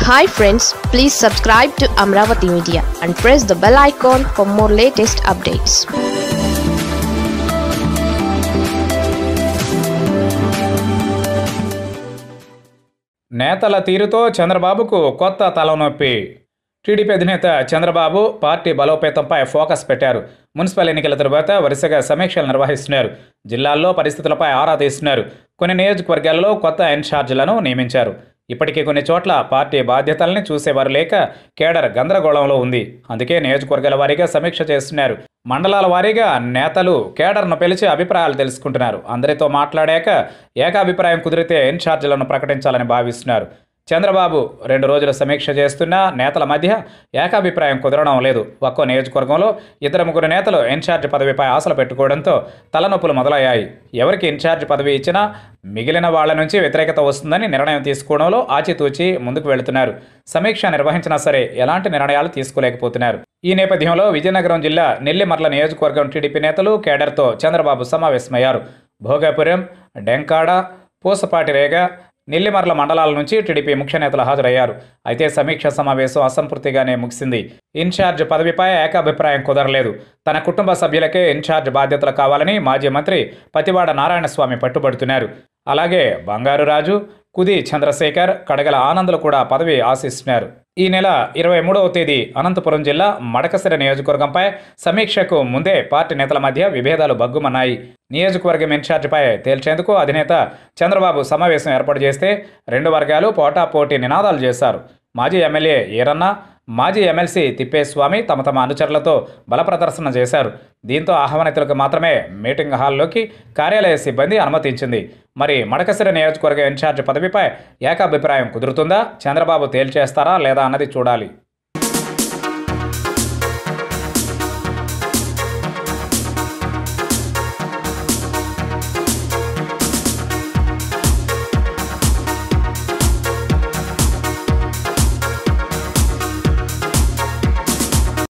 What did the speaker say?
hi friends please subscribe to Amaravati media and press the bell icon for more latest updates నేతల తీరుతో చంద్రబాబుకు కొత్త తలనొప్పి టీడీపీ అధినేత చంద్రబాబు పార్టీ బలోపేతంపై ఫోకస్ పెట్టారు మున్సిపల్ ఎన్నికల తరువాత వరుసగా సమీక్షలు నిర్వహిస్తున్నారు జిల్లాల్లో పరిస్థితులపై ఆరా తీస్తున్నారు కొన్ని నియోజకవర్గాల్లో కొత్త ఇన్ఛార్జీలను నియమించారు ఇప్పటికీ కొన్ని చోట్ల పార్టీ బాధ్యతల్ని చూసేవారు లేక కేడర్ గందరగోళంలో ఉంది అందుకే నియోజకవర్గాల వారీగా సమీక్ష చేస్తున్నారు మండలాల వారీగా నేతలు కేడర్ను పిలిచి అభిప్రాయాలు తెలుసుకుంటున్నారు అందరితో మాట్లాడాక ఏకాభిప్రాయం కుదిరితే ఇన్ఛార్జీలను ప్రకటించాలని భావిస్తున్నారు చంద్రబాబు రెండు రోజుల సమీక్ష చేస్తున్న నేతల మధ్య ఏకాభిప్రాయం కుదరడం లేదు ఒక్కో నియోజకవర్గంలో ఇద్దరు ముగ్గురు నేతలు ఇన్ఛార్జ్ పదవిపై ఆశలు పెట్టుకోవడంతో తలనొప్పులు మొదలయ్యాయి ఎవరికి ఇన్ఛార్జ్ పదవి ఇచ్చినా మిగిలిన వాళ్ల నుంచి వ్యతిరేకత వస్తుందని నిర్ణయం తీసుకోవడంలో ఆచితూచి ముందుకు వెళుతున్నారు సమీక్ష నిర్వహించినా సరే ఎలాంటి నిర్ణయాలు తీసుకోలేకపోతున్నారు ఈ నేపథ్యంలో విజయనగరం జిల్లా నెల్లిమర్ల నియోజకవర్గం టీడీపీ నేతలు కేడర్తో చంద్రబాబు సమావేశమయ్యారు భోగాపురం డెంకాడ పూసపాటి రేగ నెల్లిమర్ల మండలాల నుంచి టీడీపీ ముఖ్య నేతలు హాజరయ్యారు అయితే సమీక్ష సమావేశం అసంపూర్తిగానే ముగిసింది ఇన్ఛార్జ్ పదవిపై ఏకాభిప్రాయం కుదరలేదు తన కుటుంబ సభ్యులకే ఇన్ఛార్జ్ బాధ్యతలు కావాలని మాజీ మంత్రి పతివాడ నారాయణస్వామి పట్టుబడుతున్నారు అలాగే బంగారు రాజు కుది చంద్రశేఖర్ కడగల ఆనందులు కూడా పదవి ఆశిస్తున్నారు ఈ నెల ఇరవై మూడవ తేదీ అనంతపురం జిల్లా మడకసిర నియోజకవర్గంపై సమీక్షకు ముందే పార్టీ నేతల మధ్య విభేదాలు బగ్గుమన్నాయి నియోజకవర్గం ఇన్ఛార్జిపై తేల్చేందుకు అధినేత చంద్రబాబు సమావేశం ఏర్పాటు చేస్తే రెండు వర్గాలు పోటాపోటీ నినాదాలు చేశారు మాజీ ఎమ్మెల్యే ఈరన్న మాజీ ఎమ్మెల్సీ తిప్పేస్వామి తమ తమ అనుచరులతో బల ప్రదర్శన చేశారు దీంతో ఆహ్వానితులకు మాత్రమే మీటింగ్ హాల్లోకి కార్యాలయ సిబ్బంది అనుమతించింది మరి మడకసిర నియోజకవర్గ ఇన్ఛార్జ్ పదవిపై ఏకాభిప్రాయం కుదురుతుందా చంద్రబాబు తేల్చేస్తారా లేదా అన్నది చూడాలి